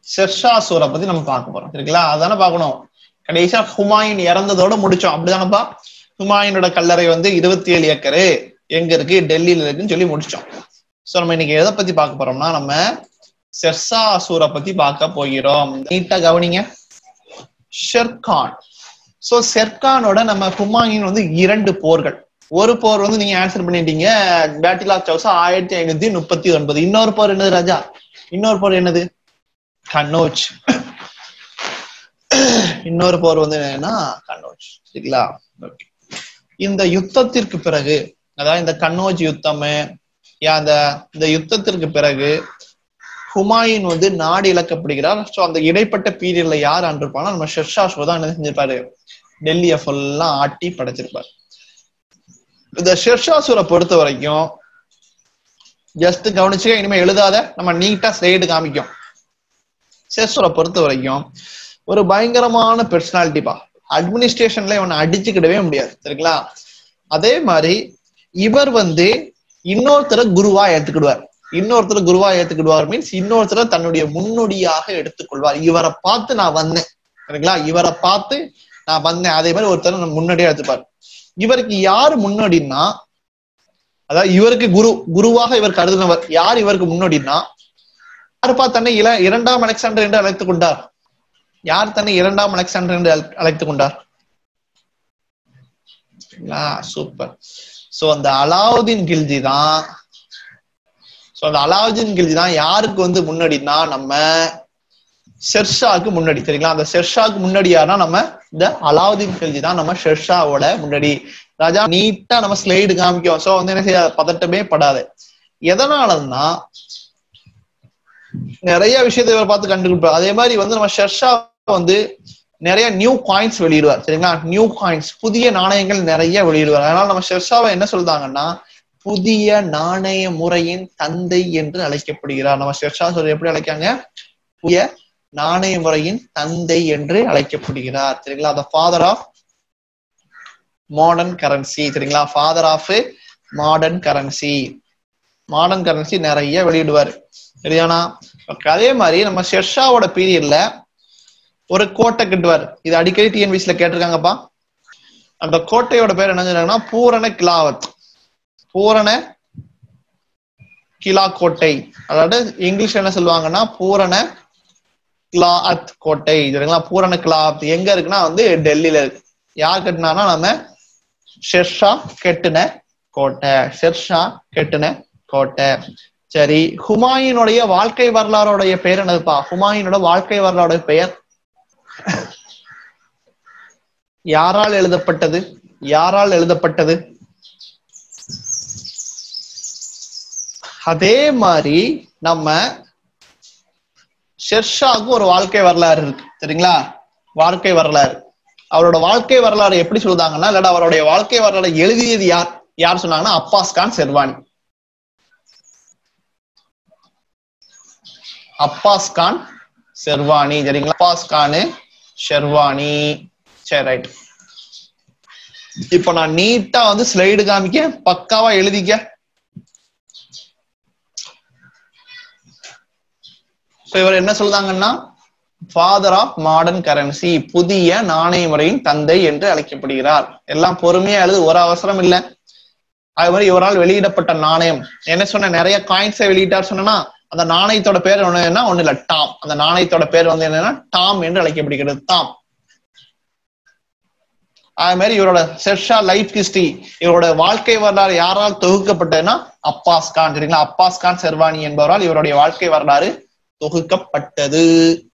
ஷெர்ஷா சூரை பத்தி நம்ம பார்க்க போறோம் சரிங்களா அதானே பார்க்கணும் கடைசியா ஹுமாயூன் இறந்ததோட முடிச்சோம் அப்படிதானப்பா ஹுமாயூனோட கல்லறை வந்து இருபத்தி ஏழு ஏக்கரு எங்க இருக்கு டெல்லியில இருக்குன்னு சொல்லி முடிச்சோம் சோ நம்ம இன்னைக்கு எதை பத்தி பார்க்க போறோம்னா நம்ம ஷெர்ஷா அசூரை பத்தி பார்க்க போகிறோம் நீட்டா கவனிங்க ஷெர்கான் சோ ஷெர்கானோட நம்ம ஹுமாயூன் வந்து இரண்டு போர்கள் ஒரு போர் வந்து நீங்க ஆன்சர் பண்ணிட்டீங்க பேட்டில் ஆஃப் சவுசா ஆயிரத்தி ஐநூத்தி முப்பத்தி ஒன்பது இன்னொரு போர் என்னது ராஜா இன்னொரு போர் என்னது கன்னோஜ் இன்னொரு போர் வந்து என்னன்னா கன்னோஜ் சரிங்களா ஓகே இந்த யுத்தத்திற்கு பிறகு அதாவது இந்த கன்னோஜ் யுத்தம் அந்த இந்த யுத்தத்திற்கு பிறகு ஹுமாயூன் வந்து நாடு இழக்கப்படுகிறார் ஸோ அந்த இடைப்பட்ட பீரியட்ல யார் ஆண்டிருப்பாங்கன்னா நம்ம ஷெர்ஷா ஷோ தான் என்ன செஞ்சிருப்பாரு டெல்லியை ஃபுல்லா ஆட்டி படைச்சிருப்பாரு இந்த ஷெர்ஷாசூரை பொறுத்த வரைக்கும் ஜஸ்ட் கவனிச்சுக்க இனிமே எழுதாத நம்ம நீட்டா ஸ்லைடு காமிக்கும் ஷெர்ஷூரை பொறுத்த வரைக்கும் ஒரு பயங்கரமான பெர்சனாலிட்டிப்பா அட்மினிஸ்ட்ரேஷன்ல இவனை அடிச்சுக்கிடவே முடியாது சரிங்களா அதே மாதிரி இவர் வந்து இன்னொருத்தரை குருவா ஏத்துக்கிடுவார் இன்னொருத்தர் குருவா ஏத்துக்கிடுவார் மீன்ஸ் இன்னொருத்தரை தன்னுடைய முன்னோடியாக எடுத்துக்கொள்வார் இவரை பார்த்து நான் வந்தேன் சரிங்களா இவரை பார்த்து நான் வந்தேன் அதே மாதிரி ஒருத்தர் முன்னாடியே எடுத்துப்பார் இவருக்கு யாரு முன்னோடினா அதாவது இவருக்கு குரு குருவாக இவர் கருதினவர் யார் இவருக்கு முன்னோடினா யாருப்பா தன்னை இள இரண்டாம் அலெக்சாண்டர் என்று அழைத்துக் கொண்டார் யார் தன்னை இரண்டாம் அலெக்சாண்டர் என்று அழைத்துக் கொண்டார் சூப்பர் சோ அந்த அலாவுதீன் கில்ஜி தான் சோ அந்த அலாவுதீன் கில்ஜி தான் யாருக்கு வந்து முன்னாடினா நம்ம ஷெர்ஷாக்கு முன்னாடி சரிங்களா அந்த ஷெர்ஷாக்கு முன்னாடி யாருன்னா நம்ம இந்த அலாவுதீன் கில்ஜி தான் நம்ம ஷெர்ஷாவோட முன்னாடி ராஜா நீட்டா நம்ம ஸ்லைடு காமிக்கும் சோ வந்து என்ன செய்ய பதட்டமே படாது எதனாலன்னா நிறைய விஷயத்தை இவர் பார்த்து கண்டுபிடிப்பார் அதே மாதிரி வந்து நம்ம ஷெர்ஷா வந்து நிறைய நியூ காயின்ஸ் வெளியிடுவார் சரிங்களா நியூ காயின்ஸ் புதிய நாணயங்கள் நிறைய வெளியிடுவார் அதனால நம்ம ஷெர்ஷாவை என்ன சொல்றாங்கன்னா புதிய நாணய முறையின் தந்தை என்று அழைக்கப்படுகிறார் நம்ம ஷெர்ஷா சொல்லி எப்படி அழைக்காங்க புதிய நாணய முறையின் தந்தை என்று அழைக்கப்படுகிறார் சரிங்களா the father of modern currency சரிங்களா father of modern currency modern currency நிறைய வெளியிடுவார் சரியானா அதே மாதிரி நம்ம ஷெர்ஷாவோட பீரியட்ல ஒரு கோட்டை கட்டுவார் இது அடிக்கடி டிஎன்பிசில கேட்டிருக்காங்கப்பா அந்த கோட்டையோட பேர் என்ன சொன்னாங்கன்னா பூரண கிலாவத் பூரண கிலா கோட்டை அதாவது இங்கிலீஷ் என்ன சொல்லுவாங்கன்னா பூரண கிலாத் கோட்டை சரிங்களா பூரண கிலாத் எங்க இருக்குன்னா வந்து டெல்லியில இருக்கு யார் கட்டினானா நம்ம ஷெர்ஷா கெட்டுன கோட்டை ஷெர்ஷா கெட்டுன கோட்டை சரி ஹுமாயூனுடைய வாழ்க்கை வரலாறுடைய பெயர் என்னதுப்பா ஹுமாயூனோட வாழ்க்கை வரலாறுடைய பெயர் யாரால் எழுதப்பட்டது யாரால் எழுதப்பட்டது அதே மாதிரி நம்ம ஷெர்ஷாவுக்கு ஒரு வாழ்க்கை வரலாறு இருக்கு சரிங்களா வாழ்க்கை வரலாறு அவரோட வாழ்க்கை வரலாறு எப்படி சொல்லுதாங்கன்னா இல்லாட்டா அவருடைய வாழ்க்கை வரலாறு எழுதியது யார் யார் சொன்னாங்கன்னா அப்பாஸ் கான் செர்வானி அப்பாஸ் கான் செர்வானி சரிங்களா அப்பாஸ் கானு ஷெர்வானி சரி ரைட் இப்ப நான் நீட்டா வந்து ஸ்லைடு காமிக்க பக்காவா எழுதிக்க இவர் என்ன சொல்றாங்கன்னா ஃபாதர் ஆஃப் மாடர்ன் கரன்சி புதிய நாணய முறையின் தந்தை என்று அழைக்கப்படுகிறார் எல்லாம் பொறுமையா எழுது ஒரு அவசரம் இல்லை அது மாதிரி இவரால் வெளியிடப்பட்ட நாணயம் என்ன சொன்ன நிறைய காயின்ஸை வெளியிட்டார் சொன்னா அந்த நாணயத்தோட பேர் ஒண்ணு ஒண்ணு இல்ல டாம் அந்த நாணயத்தோட பேர் வந்து என்னன்னா டாம் என்று அழைக்கப்படுகிறது தாம் அது மாதிரி இவரோட ஷெர்ஷா லைஃப் ஹிஸ்டரி இவரோட வாழ்க்கை வரலாறு யாரால் தொகுக்கப்பட்டதுன்னா அப்பாஸ் கான் சரிங்களா அப்பாஸ் கான் செர்வானி என்பவரால் இவருடைய வாழ்க்கை வரலாறு தொகுக்கப்பட்டது